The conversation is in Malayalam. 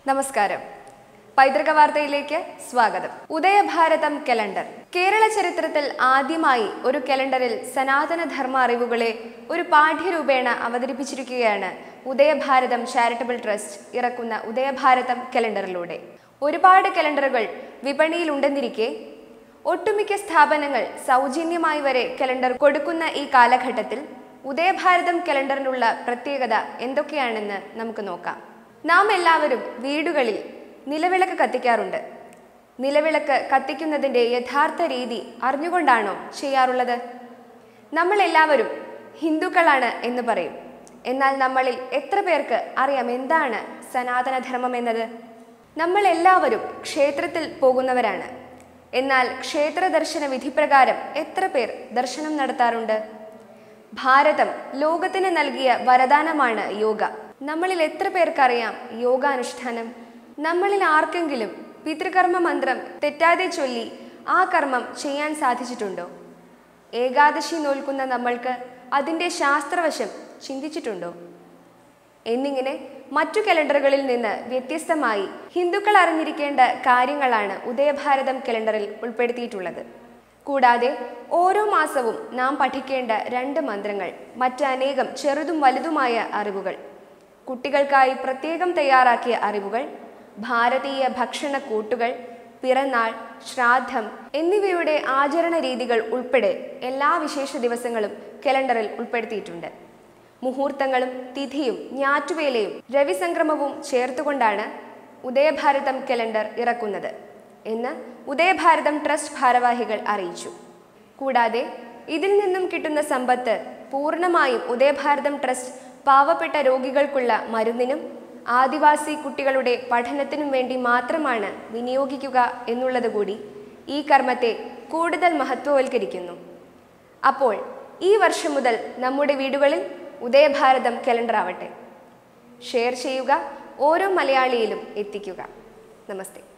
നമസ്കാരം പൈതൃക വാർത്തയിലേക്ക് സ്വാഗതം ഉദയഭാരതം കലണ്ടർ കേരള ചരിത്രത്തിൽ ആദ്യമായി ഒരു കലണ്ടറിൽ സനാതന ധർമ്മ അറിവുകളെ ഒരു പാഠ്യരൂപേണ അവതരിപ്പിച്ചിരിക്കുകയാണ് ഉദയഭാരതം ചാരിറ്റബിൾ ട്രസ്റ്റ് ഇറക്കുന്ന ഉദയഭാരതം കലണ്ടറിലൂടെ ഒരുപാട് കലണ്ടറുകൾ വിപണിയിലുണ്ടെന്നിരിക്കെ ഒട്ടുമിക്ക സ്ഥാപനങ്ങൾ സൗജന്യമായി വരെ കലണ്ടർ കൊടുക്കുന്ന ഈ കാലഘട്ടത്തിൽ ഉദയഭാരതം കലണ്ടറിനുള്ള പ്രത്യേകത എന്തൊക്കെയാണെന്ന് നമുക്ക് നോക്കാം നാം എല്ലാവരും വീടുകളിൽ നിലവിളക്ക് കത്തിക്കാറുണ്ട് നിലവിളക്ക് കത്തിക്കുന്നതിൻ്റെ യഥാർത്ഥ രീതി അറിഞ്ഞുകൊണ്ടാണോ ചെയ്യാറുള്ളത് നമ്മൾ എല്ലാവരും ഹിന്ദുക്കളാണ് എന്ന് പറയും എന്നാൽ നമ്മളിൽ എത്ര പേർക്ക് അറിയാം എന്താണ് സനാതനധർമ്മം എന്നത് നമ്മൾ എല്ലാവരും ക്ഷേത്രത്തിൽ പോകുന്നവരാണ് എന്നാൽ ക്ഷേത്ര ദർശന വിധിപ്രകാരം എത്ര പേർ ദർശനം നടത്താറുണ്ട് ഭാരതം ലോകത്തിന് നൽകിയ വരദാനമാണ് യോഗ നമ്മളിൽ എത്ര പേർക്കറിയാം യോഗാനുഷ്ഠാനം നമ്മളിൽ ആർക്കെങ്കിലും പിതൃകർമ്മ മന്ത്രം തെറ്റാതെ ചൊല്ലി ആ കർമ്മം ചെയ്യാൻ സാധിച്ചിട്ടുണ്ടോ ഏകാദശി നോൽക്കുന്ന നമ്മൾക്ക് അതിൻ്റെ ശാസ്ത്രവശം ചിന്തിച്ചിട്ടുണ്ടോ എന്നിങ്ങനെ മറ്റു കലണ്ടറുകളിൽ നിന്ന് വ്യത്യസ്തമായി ഹിന്ദുക്കൾ അറിഞ്ഞിരിക്കേണ്ട കാര്യങ്ങളാണ് ഉദയഭാരതം കലണ്ടറിൽ ഉൾപ്പെടുത്തിയിട്ടുള്ളത് കൂടാതെ ഓരോ മാസവും നാം പഠിക്കേണ്ട രണ്ട് മന്ത്രങ്ങൾ മറ്റനേകം ചെറുതും വലുതുമായ അറിവുകൾ കുട്ടികൾക്കായി പ്രത്യേകം തയ്യാറാക്കിയ അറിവുകൾ ഭാരതീയ ഭക്ഷണ കൂട്ടുകൾ പിറന്നാൾ ശ്രാദ്ധം എന്നിവയുടെ ആചരണ രീതികൾ ഉൾപ്പെടെ എല്ലാ വിശേഷ ദിവസങ്ങളും കലണ്ടറിൽ ഉൾപ്പെടുത്തിയിട്ടുണ്ട് മുഹൂർത്തങ്ങളും തിഥിയും ഞാറ്റുവേലയും രവിസംക്രമവും ചേർത്തുകൊണ്ടാണ് ഉദയഭാരതം കലണ്ടർ ഇറക്കുന്നത് എന്ന് ഉദയഭാരതം ട്രസ്റ്റ് ഭാരവാഹികൾ അറിയിച്ചു കൂടാതെ ഇതിൽ നിന്നും കിട്ടുന്ന സമ്പത്ത് പൂർണ്ണമായും ഉദയഭാരതം ട്രസ്റ്റ് പാവപ്പെട്ട രോഗികൾക്കുള്ള മരുന്നിനും ആദിവാസി കുട്ടികളുടെ പഠനത്തിനും വേണ്ടി മാത്രമാണ് വിനിയോഗിക്കുക എന്നുള്ളത് കൂടി ഈ കർമ്മത്തെ കൂടുതൽ മഹത്വവൽക്കരിക്കുന്നു അപ്പോൾ ഈ വർഷം മുതൽ നമ്മുടെ വീടുകളിൽ ഉദയഭാരതം കലണ്ടർ ആവട്ടെ ഷെയർ ചെയ്യുക ഓരോ മലയാളിയിലും എത്തിക്കുക നമസ്തേ